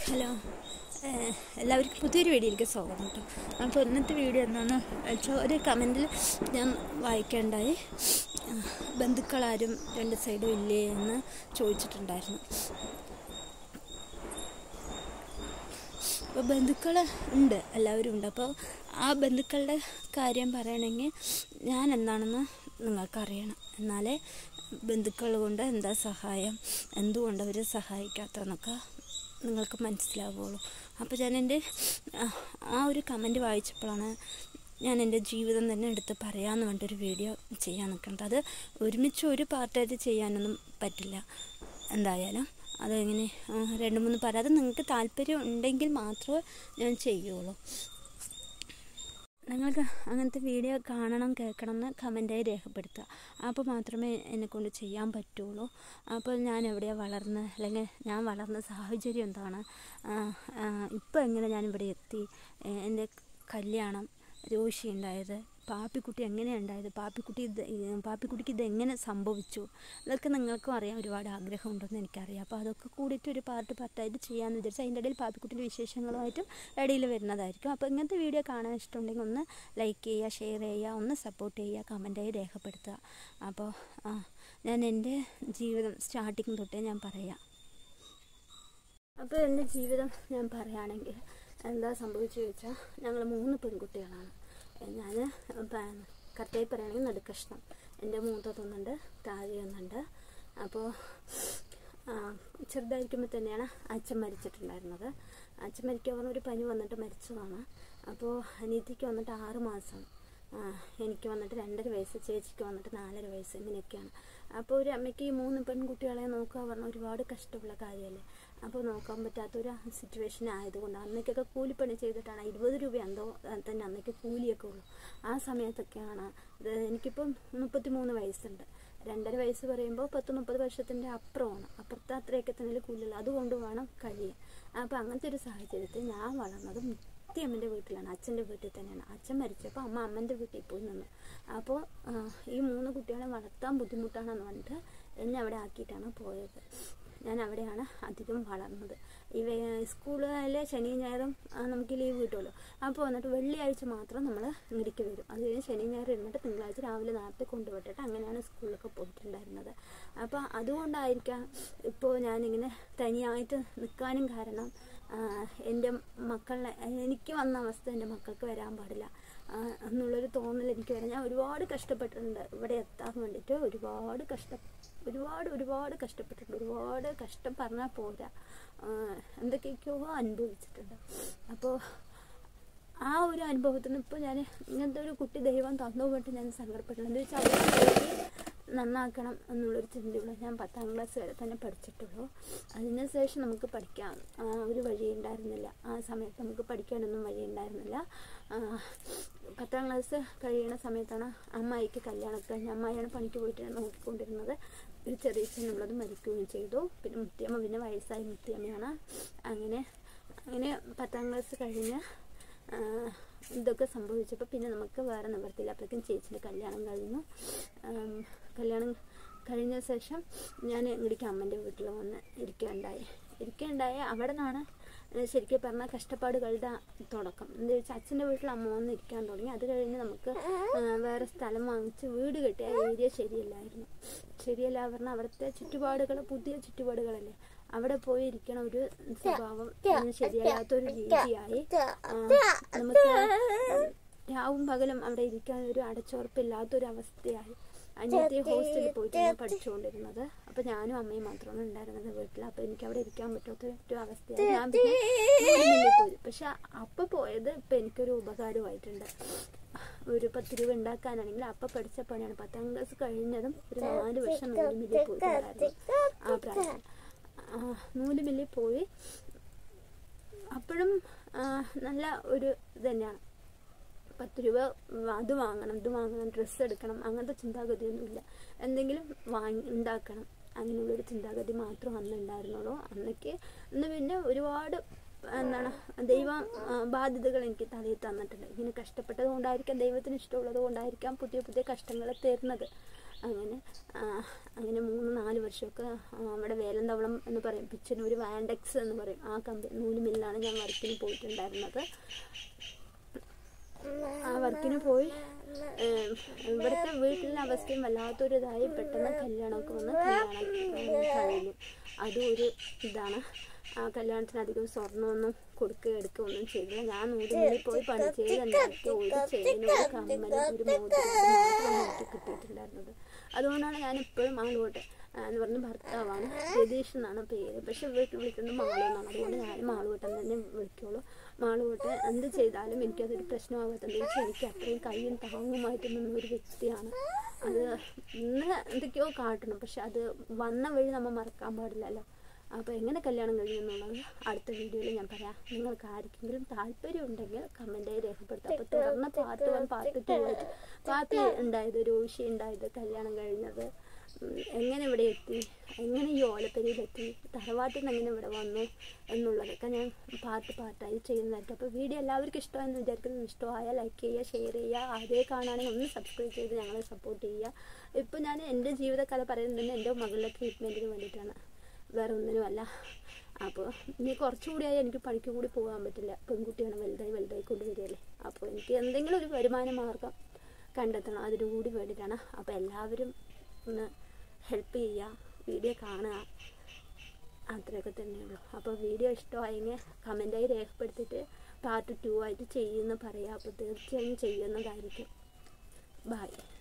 hello ഏഹ് എല്ലാവർക്കും പുതിയൊരു വീഡിയോയിലേക്ക് സ്വാഗതം കേട്ടോ അപ്പോൾ ഇന്നത്തെ വീഡിയോ എന്താണെന്ന് വെച്ചാൽ ഒരു കമൻറ്റിൽ ഞാൻ വായിക്കേണ്ടായി ആഹ് ബന്ധുക്കളാരും രണ്ട് സൈഡും ഇല്ലേ എന്ന് ചോദിച്ചിട്ടുണ്ടായിരുന്നു അപ്പോൾ ബന്ധുക്കൾ ഉണ്ട് എല്ലാവരും ഉണ്ട് അപ്പോൾ ആ ബന്ധുക്കളുടെ കാര്യം പറയണമെങ്കിൽ ഞാൻ എന്താണെന്ന് നിങ്ങൾക്കറിയണം എന്നാലേ ബന്ധുക്കൾ കൊണ്ട് എന്താ സഹായം എന്തുകൊണ്ട് അവർ സഹായിക്കാത്തതെന്നൊക്കെ നിങ്ങൾക്ക് മനസ്സിലാവുള്ളൂ അപ്പോൾ ഞാൻ എൻ്റെ ആ ഒരു കമൻറ്റ് വായിച്ചപ്പോഴാണ് ഞാൻ എൻ്റെ ജീവിതം തന്നെ എടുത്ത് പറയാമെന്ന് പറഞ്ഞിട്ടൊരു വീഡിയോ ചെയ്യാൻ നിൽക്കുന്നത് അത് ഒരുമിച്ച് ഒരു പാർട്ടായിട്ട് ചെയ്യാനൊന്നും പറ്റില്ല എന്തായാലും അതെങ്ങനെ ആ, രണ്ട് മൂന്ന് പറ അത് നിങ്ങൾക്ക് താല്പര്യം ഉണ്ടെങ്കിൽ മാത്രമേ ഞാൻ ചെയ്യുള്ളൂ നിങ്ങൾക്ക് അങ്ങനത്തെ വീഡിയോ കാണണം കേൾക്കണം എന്ന് കമൻറ്റായി രേഖപ്പെടുത്തുക അപ്പോൾ മാത്രമേ എന്നെക്കൊണ്ട് ചെയ്യാൻ പറ്റുള്ളൂ അപ്പോൾ ഞാൻ എവിടെയാണ് വളർന്നത് അല്ലെങ്കിൽ ഞാൻ വളർന്ന സാഹചര്യം എന്താണ് ഇപ്പോൾ എങ്ങനെ ഞാനിവിടെ എത്തി ഏ, എൻ്റെ കല്യാണം രോഷി ഉണ്ടായത് പാപ്പിക്കുട്ടി എങ്ങനെയാണ് ഉണ്ടായത് പാപ്പിക്കുട്ടി ഇത് ഈ- പാപ്പിക്കുട്ടിക്ക് ഇതെങ്ങനെ സംഭവിച്ചു അതൊക്കെ നിങ്ങൾക്കും അറിയാം ഒരുപാട് ആഗ്രഹമുണ്ടെന്ന് എനിക്കറിയാം അപ്പോൾ അതൊക്കെ കൂടിയിട്ട് ഒരു പാർട്ട് പാർട്ടായിട്ട് ചെയ്യാമെന്ന് വിചാരിച്ചു അതിൻ്റെ ഇടയിൽ പാപ്പിക്കുട്ടിൻ്റെ വിശേഷങ്ങളുമായിട്ടും ഇടയിൽ വരുന്നതായിരിക്കും അപ്പോൾ ഇങ്ങനത്തെ വീഡിയോ കാണാൻ ഇഷ്ടമുണ്ടെങ്കിൽ ഒന്ന് ലൈക്ക് ചെയ്യുക ഷെയർ ചെയ്യുക ഒന്ന് സപ്പോർട്ട് ചെയ്യുക കമൻറ്റായി രേഖപ്പെടുത്തുക അപ്പോൾ ആ, ഞാൻ എൻ്റെ ജീവിതം സ്റ്റാർട്ടിങ് തൊട്ടേ ഞാൻ പറയാം അപ്പോൾ എൻ്റെ ജീവിതം ഞാൻ പറയുകയാണെങ്കിൽ എന്താ സംഭവിച്ചു ചോദിച്ചാൽ ഞങ്ങൾ മൂന്ന് പെൺകുട്ടികളാണ് ഞാൻ കറക്റ്റായി പറയുകയാണെങ്കിൽ നടുക്കഷ്ണം എൻ്റെ മൂത്തതൊന്നുണ്ട് താഴെ ഒന്നുണ്ട് അപ്പോൾ ചെറുതായിരിക്കുമ്പോൾ തന്നെയാണ് അച്ഛൻ മരിച്ചിട്ടുണ്ടായിരുന്നത് അച്ഛൻ മരിക്കാൻ പറഞ്ഞ ഒരു പനി വന്നിട്ട് മരിച്ചതാണ് അപ്പോൾ അനീതിക്ക് വന്നിട്ട് ആറ് മാസം ആ, എനിക്ക് വന്നിട്ട് രണ്ടര വയസ്സ് ചേച്ചിക്ക് വന്നിട്ട് നാലര വയസ്സ് ഇങ്ങനെയൊക്കെയാണ് അപ്പോൾ ഒരു അമ്മയ്ക്ക് ഈ മൂന്ന് പെൺകുട്ടികളെ നോക്കുക പറഞ്ഞാൽ ഒരുപാട് കഷ്ടമുള്ള കാര്യമല്ലേ അപ്പോൾ നോക്കാൻ പറ്റാത്തൊരു സിറ്റുവേഷൻ ആയതുകൊണ്ട് അന്നേക്കൊക്കെ കൂലിപ്പണി ചെയ്തിട്ടാണ് ഇരുപത് രൂപ എന്തോ തന്നെ അന്നേക്ക് കൂലിയൊക്കെ ഉള്ളൂ ആ സമയത്തൊക്കെയാണ് ഇത് എനിക്കിപ്പം മുപ്പത്തി മൂന്ന് വയസ്സുണ്ട് രണ്ടര വയസ്സ് പറയുമ്പോൾ പത്ത് മുപ്പത് വർഷത്തിൻ്റെ അപ്പുറമാണ് അപ്പുറത്തെ അത്രയൊക്കെ തന്നെ കൂലിയുള്ളൂ അതുകൊണ്ട് വേണം കഴിയാൻ അപ്പോൾ അങ്ങനത്തെ ഒരു സാഹചര്യത്തിൽ ഞാൻ വളർന്നത് അമ്മൻ്റെ വീട്ടിലാണ് അച്ഛൻ്റെ വീട്ടിൽ തന്നെയാണ് അച്ഛൻ മരിച്ചപ്പോൾ അമ്മ അമ്മൻ്റെ വീട്ടിൽ പോയി നിന്നു അപ്പോൾ ആ, ഈ മൂന്ന് കുട്ടികളെ വളർത്താൻ ബുദ്ധിമുട്ടാണെന്ന് പറഞ്ഞിട്ട് എന്നെ അവിടെ ആക്കിയിട്ടാണ് പോയത് ഞാൻ അവിടെയാണ് അധികം വളർന്നത് ഇവ സ്കൂളിലെ ശനി ഞായറും ആ, നമുക്ക് ലീവ് കിട്ടുമല്ലോ അപ്പോൾ വന്നിട്ട് വെള്ളിയാഴ്ച മാത്രം നമ്മൾ ഇങ്ങോട്ടേക്ക് വരും അത് കഴിഞ്ഞ് ശനി ഞായർ ഇരുന്നിട്ട് തിങ്കളാഴ്ച രാവിലെ നേരത്തെ കൊണ്ടുവിട്ടിട്ട് അങ്ങനെയാണ് സ്കൂളിലൊക്കെ പോയിട്ടുണ്ടായിരുന്നത് അപ്പോൾ അതുകൊണ്ടായിരിക്കാം ഇപ്പോൾ ഞാനിങ്ങനെ തനിയായിട്ട് നിൽക്കാനും കാരണം ആ, എൻ്റെ മക്കളെ എനിക്ക് വന്ന അവസ്ഥ എൻ്റെ മക്കൾക്ക് വരാൻ പാടില്ല ആ, എന്നുള്ളൊരു തോന്നൽ എനിക്ക് വരാം ഞാൻ ഒരുപാട് കഷ്ടപ്പെട്ടിട്ടുണ്ട് ഇവിടെ എത്താൻ വേണ്ടിയിട്ട് ഒരുപാട് കഷ്ട ഒരുപാട് ഒരുപാട് കഷ്ടപ്പെട്ടിട്ടുണ്ട് ഒരുപാട് കഷ്ടം പറഞ്ഞാൽ പോരാ ആ, എന്തൊക്കെയൊക്കെയോ അനുഭവിച്ചിട്ടുണ്ട് അപ്പോൾ ആ ഒരു അനുഭവത്തിൽ നിന്ന് ഇപ്പോൾ ഞാൻ ഇങ്ങനത്തെ ഒരു കുട്ടി ദൈവം തന്നു പോയിട്ട് ഞാൻ സങ്കടപ്പെട്ടിട്ടുണ്ട് എന്താ വെച്ചാൽ അവരെ നന്നാക്കണം എന്നുള്ളൊരു ചിന്തയുള്ളൂ ഞാൻ പത്താം ക്ലാസ് വരെ തന്നെ പഠിച്ചിട്ടുള്ളൂ അതിന് ശേഷം നമുക്ക് പഠിക്കാൻ ആ, ഒരു വഴി ഉണ്ടായിരുന്നില്ല ആ സമയത്ത് നമുക്ക് പഠിക്കാനൊന്നും വഴി ഉണ്ടായിരുന്നില്ല ആ, പത്താം ക്ലാസ് കഴിയുന്ന സമയത്താണ് അമ്മായിക്ക് കല്യാണം കഴിഞ്ഞ് അമ്മായിയാണ് പണിക്ക് പോയിട്ട് നോക്കിക്കൊണ്ടിരുന്നത് ഒരു ചെറിയ ചെന്നുള്ളത് മരിക്കുകയും ചെയ്തു പിന്നെ മുത്തിയമ്മ പിന്നെ വയസ്സായി മുത്തിയമ്മയാണ് അങ്ങനെ അങ്ങനെ പത്താം ക്ലാസ് കഴിഞ്ഞ് ആ, ഇതൊക്കെ സംഭവിച്ചപ്പോൾ പിന്നെ നമുക്ക് വേറെ നിവർത്തിയില്ല അപ്പോഴേക്കും ചേച്ചിൻ്റെ കല്യാണം കഴിഞ്ഞു ആം, കല്യാണം കഴിഞ്ഞ ശേഷം ഞാൻ ഇങ്ങോട്ടേക്ക് അമ്മൻ്റെ വീട്ടിൽ വന്ന് ഇരിക്കുകയുണ്ടായി ഇരിക്കുകയുണ്ടായി അവിടെ നിന്നാണ് ശരിക്കും പറഞ്ഞാൽ കഷ്ടപ്പാടുകളുടെ തുടക്കം എന്താ വെച്ചാൽ അച്ഛൻ്റെ വീട്ടിൽ അമ്മ വന്ന് ഇരിക്കാൻ തുടങ്ങി അത് കഴിഞ്ഞ് നമുക്ക് ആ, വേറെ സ്ഥലം വാങ്ങിച്ച് വീട് കെട്ടിയ ഏരിയ ശരിയല്ലായിരുന്നു ശരിയല്ല പറഞ്ഞാൽ അവിടുത്തെ ചുറ്റുപാടുകൾ പുതിയ ചുറ്റുപാടുകളല്ലേ അവിടെ പോയി ഇരിക്കണ ഒരു സ്വഭാവം ഉം, ശരിയല്ലാത്തൊരു രീതിയായി ആ, നമുക്ക് രാവും പകലും അവിടെ ഇരിക്കാൻ ഒരു അടച്ചുറപ്പില്ലാത്തൊരു അവസ്ഥയായി അനിയത്തി ഹോസ്റ്റലിൽ പോയിട്ടാണ് പഠിച്ചുകൊണ്ടിരുന്നത് അപ്പൊ ഞാനും അമ്മയും മാത്രമാണ് ഉണ്ടായിരുന്നത് വീട്ടിൽ അപ്പൊ എനിക്ക് അവിടെ ഇരിക്കാൻ പറ്റാത്ത ഒരു അവസ്ഥയായി ഞാൻ പിന്നെ നൂലുമില്ലിൽ പോയി പക്ഷെ അപ്പൊ പോയത് ഇപ്പൊ എനിക്കൊരു ഉപകാരമായിട്ടുണ്ട് ഒരു പത്ത് രൂപ ഉണ്ടാക്കാനാണെങ്കിൽ അപ്പൊ പഠിച്ച പണിയാണ് പത്താം ക്ലാസ് കഴിഞ്ഞതും ഒരു നാല് വർഷം നൂലുമില്ലിൽ പോയിട്ടുണ്ടായിരുന്നു ആ പ്രായത്തിൽ ആ, നൂലുമില്ലിൽ പോയി അപ്പോഴും ആ, നല്ല ഒരു ഇത് തന്നെയാണ് പത്ത് രൂപ അത് വാങ്ങണം ഇത് വാങ്ങണം ഡ്രസ്സ് എടുക്കണം അങ്ങനത്തെ ചിന്താഗതിയൊന്നുമില്ല എന്തെങ്കിലും വാങ്ങി ഉണ്ടാക്കണം അങ്ങനെയുള്ളൊരു ചിന്താഗതി മാത്രം അന്ന് ഉണ്ടായിരുന്നുള്ളൂ അന്നൊക്കെ അന്ന് പിന്നെ ഒരുപാട് എന്താണ് ദൈവം ആ, ബാധ്യതകൾ എനിക്ക് തലയിൽ തന്നിട്ടുണ്ട് ഇങ്ങനെ കഷ്ടപ്പെട്ടത് കൊണ്ടായിരിക്കാം ദൈവത്തിന് ഇഷ്ടമുള്ളത് കൊണ്ടായിരിക്കാം പുതിയ പുതിയ കഷ്ടങ്ങൾ തരുന്നത് അങ്ങനെ ആ, അങ്ങനെ മൂന്ന് നാല് വർഷമൊക്കെ ആ, അവിടെ വേലന്തവളം എന്ന് പറയും പിച്ചനൂർ വാൻഡെക്സ് എന്ന് പറയും ആ കമ്പനി നൂല് മില്ലാണ് ഞാൻ വർക്കിന് പോയിട്ടുണ്ടായിരുന്നത് ആ വർക്കിന് പോയി ഏം, ഇവിടുത്തെ വീട്ടിലെ അവസ്ഥയും വല്ലാത്തൊരു ഇതായി പെട്ടെന്ന് കല്യാണമൊക്കെ വന്ന് കല്യാണം ഏം, കഴിഞ്ഞു അതും ഒരു ഇതാണ് ആ കല്യാണത്തിന് അധികം സ്വർണ്ണമൊന്നും കൊടുക്കുക എടുക്കുക ഒന്നും ചെയ്തില്ല ഞാൻ നൂലുമില്ലിൽ പോയി പണി ചെയ്ത് ഉണ്ടാക്കിയ ഒരു ചെയിനും ഒരു കമ്മലും ഒരു മോതിരം മാത്രമാണ് എനിക്ക് കിട്ടിയിട്ടുണ്ടായിരുന്നത് അതുകൊണ്ടാണ് ഞാൻ ഇപ്പോഴും ആളോട്ട് എന്ന് പറഞ്ഞ ഭർത്താവാണ് രതീഷ് എന്നാണ് പേര് പക്ഷെ വീട്ടിൽ വിളിക്കുന്നത് മാളു എന്നാണ് അതുകൊണ്ട് ഞാൻ മാളുവട്ടം തന്നെ വിളിക്കുള്ളൂ മാളുവട്ടം എന്ത് ചെയ്താലും എനിക്കതൊരു പ്രശ്നമാകത്തുണ്ട് വെച്ചാൽ എനിക്ക് അത്രയും കയ്യും താങ്ങുമായിട്ട് നിന്ന ഒരു വ്യക്തിയാണ് അത് ഇന്ന് എന്തൊക്കെയോ കാട്ടണം പക്ഷെ അത് വന്ന വഴി നമ്മൾ മറക്കാൻ പാടില്ലല്ലോ അപ്പോൾ എങ്ങനെ കല്യാണം കഴിയും എന്നുള്ളത് അടുത്ത വീഡിയോയിൽ ഞാൻ പറയാം നിങ്ങൾക്ക് ആർക്കെങ്കിലും താല്പര്യം ഉണ്ടെങ്കിൽ കമൻറ്റായി രേഖപ്പെടുത്താം അപ്പോൾ തുടർന്ന് പാർട്ട് വൺ പാർട്ട് ടു ആയിട്ട് പാപ്പി ഉണ്ടായത് രോഷി ഉണ്ടായത് കല്യാണം കഴിഞ്ഞത് ഉം, എങ്ങനെ ഇവിടെ എത്തി എങ്ങനെ ഈ ഓലപ്പരിയിലെത്തി തറവാട്ടിൽ നിന്ന് എങ്ങനെ ഇവിടെ വന്നു എന്നുള്ളതൊക്കെ ഞാൻ പാർട്ട് പാർട്ടായി ചെയ്യുന്നതായിരിക്കും അപ്പോൾ വീഡിയോ എല്ലാവർക്കും ഇഷ്ടമായെന്ന് വിചാരിക്കുന്നു ഇഷ്ടമായ ലൈക്ക് ചെയ്യുക ഷെയർ ചെയ്യുക ആദ്യമേ കാണുകയാണെങ്കിൽ ഒന്ന് സബ്സ്ക്രൈബ് ചെയ്ത് ഞങ്ങളെ സപ്പോർട്ട് ചെയ്യുക ഇപ്പോൾ ഞാൻ എൻ്റെ ജീവിതകഥ പറയുന്നത് തന്നെ എൻ്റെ മകളുടെ ട്രീറ്റ്മെൻറ്റിന് വേണ്ടിയിട്ടാണ് വേറെ ഒന്നിനുമല്ല അപ്പോൾ ഇനി കുറച്ചുകൂടിയായി എനിക്ക് പണിക്ക് കൂടി പോകാൻ പറ്റില്ല പെൺകുട്ടിയാണ് വലുതായി വലുതായി കൊണ്ടുവരികയല്ലേ അപ്പോൾ എനിക്ക് എന്തെങ്കിലും ഒരു വരുമാന മാർഗം കണ്ടെത്തണം അതിനു കൂടി വേണ്ടിയിട്ടാണ് അപ്പോൾ എല്ലാവരും ഒന്ന് ഹെൽപ്പ് ചെയ്യുക വീഡിയോ കാണുക അത്രയൊക്കെ തന്നെയുള്ളൂ അപ്പോൾ വീഡിയോ ഇഷ്ടമായെങ്കിൽ കമൻറ്റായി രേഖപ്പെടുത്തിയിട്ട് പാർട്ട് ടു ആയിട്ട് ചെയ്യുമെന്ന് പറയാം അപ്പോൾ തീർച്ചയായും ചെയ്യുന്നതായിരിക്കും ബായ്